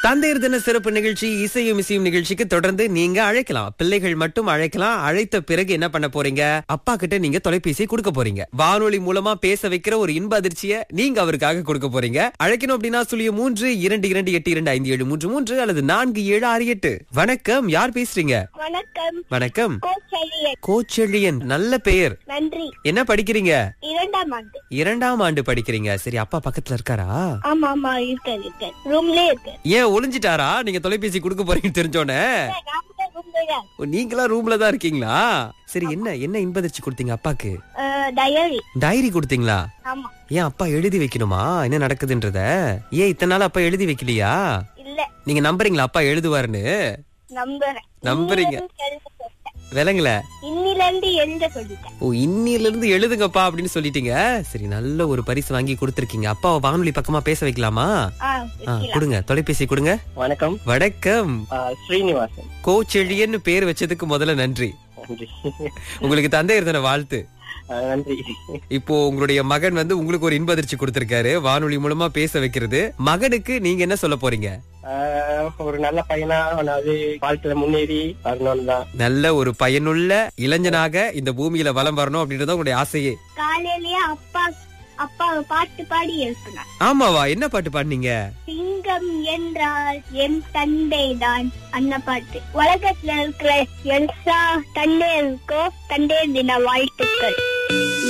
தந்தையர் தின சிறப்பு நிகழ்ச்சி இசையும் இசையும் நிகழ்ச்சிக்கு தொடர்ந்து நீங்க அழைக்கலாம் பிள்ளைகள் மட்டும் அழைக்கலாம் அழைத்த பிறகு என்ன பண்ண போறீங்க அப்பா கிட்ட நீங்க தொலைபேசி கொடுக்க போறீங்க வானொலி மூலமா பேச வைக்கிற ஒரு இன்ப அதிர்ச்சியை நீங்க அவருக்காக கொடுக்க போறீங்க அழைக்கணும் அப்படின்னா சுழிய மூன்று இரண்டு இரண்டு எட்டு இரண்டு ஐந்து ஏழு மூன்று மூன்று அல்லது நான்கு ஏழு ஆறு எட்டு வணக்கம் யார் பேசுறீங்க வணக்கம் வணக்கம் கோச்செழியன் கோச்செழியன் நல்ல பெயர் நன்றி என்ன படிக்கிறீங்க இரண்டாம் ஆண்டு இரண்டாம் ஆண்டு படிக்கிறீங்க சரி அப்பா பக்கத்துல இருக்காரா ஆமா ஆமா இருக்க இருக்க ரூம்லயே இருக்கு ஏன் ஒளிஞ்சிட்டாரா நீங்க தொலைபேசி கொடுக்க போறீங்கன்னு தெரிஞ்சோனே ஓ, நீங்களா ரூம்ல தான் இருக்கீங்களா சரி என்ன என்ன இன்பதிர்ச்சி கொடுத்தீங்க அப்பாக்கு டயரி டைரி கொடுத்தீங்களா ஆமா ஏன் அப்பா எழுதி வைக்கணுமா என்ன நடக்குதுன்றத ஏன் இத்தனை நாள் அப்பா எழுதி வைக்கலையா இல்ல நீங்க நம்புறீங்களா அப்பா எழுதுவாருன்னு நம்புறேன் நம்புறீங்க. இன்னிலிருந்து எழுத சொல்லிட்டேன். விலங்குல இன்னில இருந்து எழுத சொல்லிட்டேன் ஓ இன்னில இருந்து எழுதுங்கப்பா அப்படின்னு சொல்லிட்டீங்க சரி நல்ல ஒரு பரிசு வாங்கி கொடுத்திருக்கீங்க அப்பாவை வானொலி பக்கமா பேச வைக்கலாமா ஆ ஆ, வைக்கலாம். கொடுங்க தொலைபேசி கொடுங்க வணக்கம் வணக்கம் ஆ, ஸ்ரீனிவாசன் கோச்செழியன்னு பேர் வச்சதுக்கு முதல்ல நன்றி நன்றி உங்களுக்கு தந்தையர் தின வாழ்த்து ஆ, நன்றி இப்போ உங்களுடைய மகன் வந்து உங்களுக்கு ஒரு இன்ப அதிர்ச்சி கொடுத்திருக்காரு வானொலி மூலமா பேச வைக்கிறது மகனுக்கு நீங்க என்ன சொல்ல போறீங்க ஆ, ஒரு நல்ல பையனா அவனாவது வாழ்க்கையில முன்னேறி வரணும்னு தான் நல்ல ஒரு பயனுள்ள இளைஞனாக இந்த பூமியில வலம் வரணும் அப்படின்றது உங்களுடைய ஆசையே காலையிலயே அப்பா அப்பா பாட்டு பாடி எழுப்பினார் ஆமாவா என்ன பாட்டு பாடுனீங்க சிங்கம் என்றால் என் தந்தை தான் அந்த பாட்டு உலகத்துல இருக்கிற எல்லா தந்தையருக்கும் தந்தையர் தின வாழ்த்துக்கள்